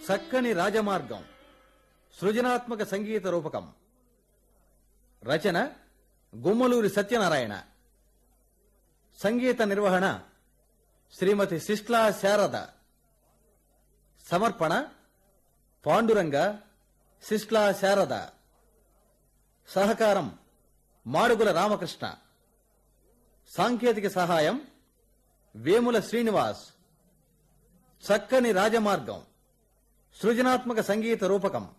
చక్కని రాజమార్గం సృజనాత్మక సంగీత రూపకం రచన గుమ్మలూరి సత్యనారాయణ సంగీత నిర్వహణ శ్రీమతి శిష్లా శారద సమర్పణ పాండురంగ శిష్లా శారద సహకారం మాడుగుల రామకృష్ణ సాంకేతిక సహాయం వేముల శ్రీనివాస్ చక్కని రాజమార్గం సృజనాత్మక సంగీత రూపకం